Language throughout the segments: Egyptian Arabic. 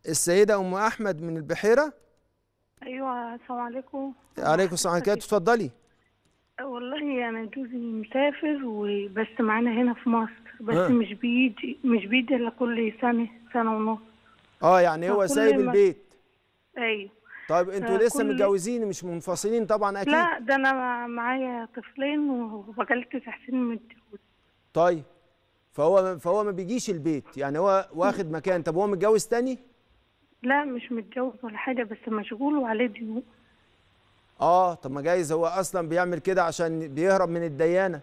السيده ام احمد من البحيره ايوه السلام عليكم عليكم السلام عليكم اتفضلي والله انا جوزي مسافر وبس معانا هنا في مصر بس آه. مش بيجي مش بيجي الا كل سنه سنه ونص اه يعني هو فكل سايب ما- البيت ايوه طيب انتوا آه، لسه كل- متجوزين مش منفصلين طبعا اكيد لا ده انا مع- معايا طفلين وبقالي تسع سنين متجوز طيب فهو فهو ما بيجيش البيت يعني هو واخد مكان طب هو متجوز تاني لا مش متجوز ولا حاجه بس مشغول وعليه ديون اه طب ما جايز هو اصلا بيعمل كده عشان بيهرب من الديانه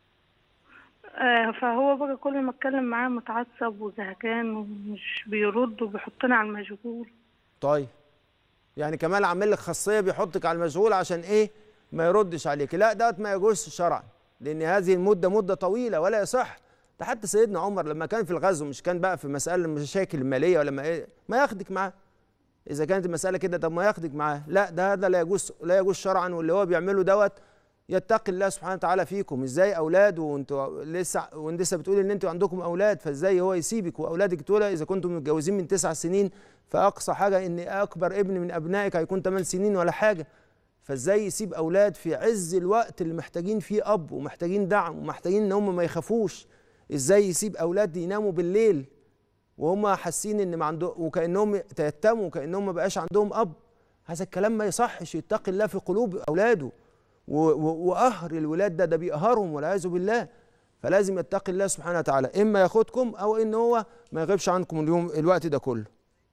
آه فهو بقى كل ما اتكلم معاه متعصب وزهقان ومش بيرد وبيحطني على المشغول طيب يعني كمان عامل لك خاصيه بيحطك على المشغول عشان ايه ما يردش عليك لا دوت ما يجوزش شرعا لان هذه المده مده طويله ولا يصح ده حتى سيدنا عمر لما كان في الغزو مش كان بقى في مساله المشاكل الماليه ولا ما ايه ما ياخدك معاه اذا كانت المساله كده طب ما ياخدك معاه لا ده هذا لا يجوز لا يجوز شرعا واللي هو بيعمله دوت يتقي الله سبحانه وتعالى فيكم ازاي اولاد وانتوا لسه وانت لسه بتقولي ان انتوا عندكم اولاد فازاي هو يسيبك واولادك دول اذا كنتم متجوزين من تسع سنين فاقصى حاجه ان اكبر ابن من ابنائك هيكون 8 سنين ولا حاجه فازاي يسيب اولاد في عز الوقت اللي محتاجين فيه اب ومحتاجين دعم ومحتاجين ان هم ما يخافوش ازاي يسيب اولاد يناموا بالليل وهم حاسين ان ما عندهم وكانهم تيتموا وكانهم ما بقاش عندهم اب هذا الكلام ما يصحش يتقي الله في قلوب اولاده و- و- وقهر الولاد ده ده بيقهرهم والعياذ بالله فلازم يتقي الله سبحانه وتعالى اما ياخدكم او ان هو ما يغيبش عنكم اليوم الوقت ده كله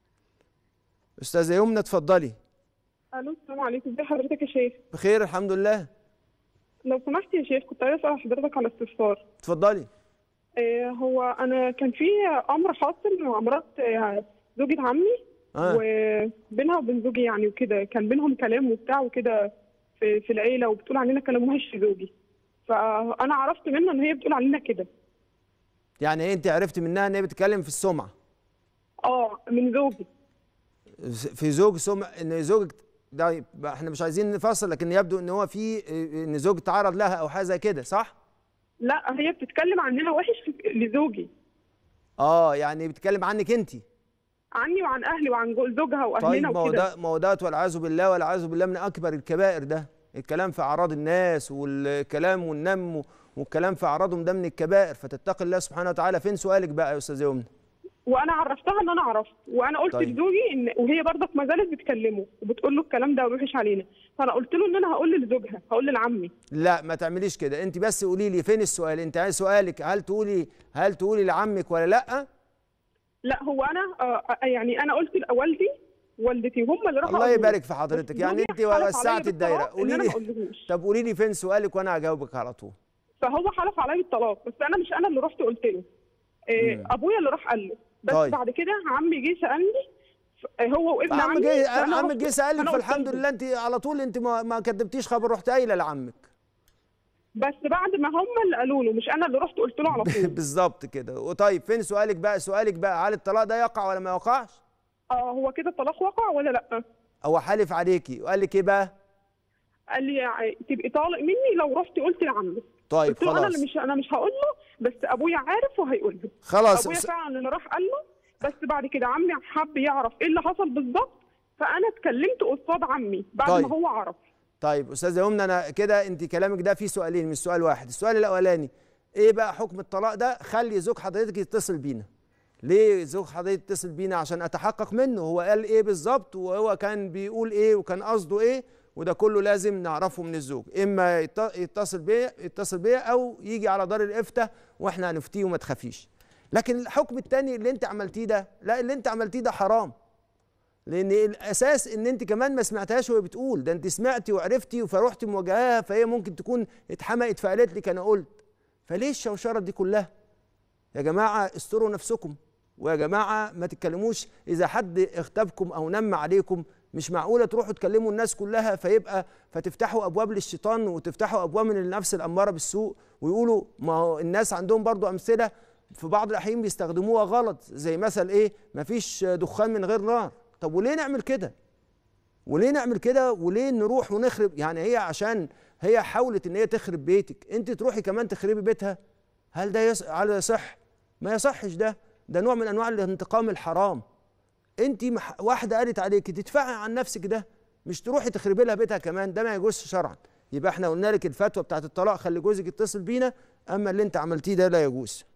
استاذه يمنى اتفضلي الو السلام عليكم ازي حضرتك يا شيخ بخير الحمد لله لو سمحت يا شيخ كنت عايزه اسال حضرتك على استفسار اتفضلي آه هو انا كان في امر حاصل مع مرات آه، زوجة عمي آه. وبينها وبين زوجي يعني وكده كان بينهم كلام وبتاع وكده في, في العيله وبتقول علينا كلام وحش في زوجي فانا عرفت منها ان هي بتقول علينا كده يعني إيه انت عرفت منها ان هي بتتكلم في السمعه اه من زوجي في زوج سمع ان زوجك ده يبقى احنا مش عايزين نفصل لكن يبدو ان هو في ان زوج تعرض لها او حاجه زي كده صح؟ لا هي بتتكلم عننا وحش في- لزوجي اه يعني بتتكلم عنك انت عني وعن اهلي وعن جو- زوجها طيب واهلنا ما هو وكده ده ما هو دوت والعياذ بالله والعياذ بالله من اكبر الكبائر ده الكلام في اعراض الناس والكلام والنم والكلام في اعراضهم ده من الكبائر فتتقي الله سبحانه وتعالى فين سؤالك بقى يا استاذ يمنى؟ وانا عرفتها ان انا عرفت وانا قلت طيب. لزوجي ان وهي برضك ما زالت بتكلمه وبتقول له الكلام ده وحش علينا فانا قلت له ان انا هقول لزوجها هقول لعمي لا ما تعمليش كده انت بس قولي لي فين السؤال انت عايز سؤالك هل تقولي هل تقولي لعمك ولا لا؟ لا هو انا آه يعني انا قلت لوالدي والدتي هم اللي راحوا الله قالوا لي. يبارك في حضرتك بس يعني زوجي انت حلف عليا وسعت الدايره بالطلاق إن قولي أنا لي ما أقولهوش. طب قولي لي فين سؤالك وانا هجاوبك على طول فهو حلف عليا بالطلاق بس انا مش انا اللي رحت قلت له إيه ابويا اللي راح قال له بس طيب. بعد كده عمي جه سالني ف- هو وابن عم عمي جه فأنا عم رحت- جه سالك أنا قلت فالحمد له. لله انت على طول انت ما, ما كدبتيش خبر رحت قايله لعمك بس بعد ما هم اللي قالوا له مش انا اللي رحت قلت له على طول بالظبط كده وطيب فين سؤالك بقى سؤالك بقى هل الطلاق ده يقع ولا ما يقعش اه هو كده الطلاق وقع ولا لا هو حالف عليكي وقال لك ايه بقى قال لي ع- تبقي طالق مني لو رحت قلت لعمي طيب قلت له انا خلاص اللي مش انا مش هقول له بس ابويا عارف وهيقول له خلاص ابويا س- فعلا اللي راح قال له بس بعد كده عمي حب يعرف ايه اللي حصل بالظبط فانا اتكلمت قصاد عمي بعد طيب. ما هو عرف طيب استاذه يمنى انا كده انت كلامك ده فيه سؤالين مش سؤال واحد السؤال الاولاني ايه بقى حكم الطلاق ده خلي زوج حضرتك يتصل بينا ليه زوج حضرتك يتصل بينا عشان اتحقق منه هو قال ايه بالظبط وهو كان بيقول ايه وكان قصده ايه وده كله لازم نعرفه من الزوج اما يت- يتصل بيا يتصل بيا او يجي على دار الافتاء واحنا هنفتيه وما تخافيش لكن الحكم التاني اللي انت عملتيه ده لا اللي انت عملتيه ده حرام لان الاساس ان انت كمان ما سمعتهاش وهي بتقول ده انت سمعتي وعرفتي فروحتي مواجهاها فهي ممكن تكون اتحمقت فقالت لك انا قلت فليه الشوشره دي كلها يا جماعه استروا نفسكم ويا جماعه ما تتكلموش اذا حد اغتابكم او نم عليكم مش معقوله تروحوا تكلموا الناس كلها فيبقى فتفتحوا ابواب للشيطان وتفتحوا ابواب من النفس الاماره بالسوء ويقولوا ما هو الناس عندهم برضو امثله في بعض الاحيان بيستخدموها غلط زي مثل ايه مفيش دخان من غير نار طب وليه نعمل كده وليه نعمل كده وليه نروح ونخرب يعني هي عشان هي حاولت ان هي تخرب بيتك انت تروحي كمان تخربي بيتها هل ده يص... هل ده يصح ما يصحش ده ده نوع من انواع الانتقام الحرام انت مح... واحده قالت عليك تدفعي عن نفسك ده مش تروحي تخربي لها بيتها كمان ده ما يجوزش شرعا يبقى احنا قلنا لك الفتوى بتاعت الطلاق خلي جوزك يتصل بينا اما اللي انت عملتيه ده لا يجوز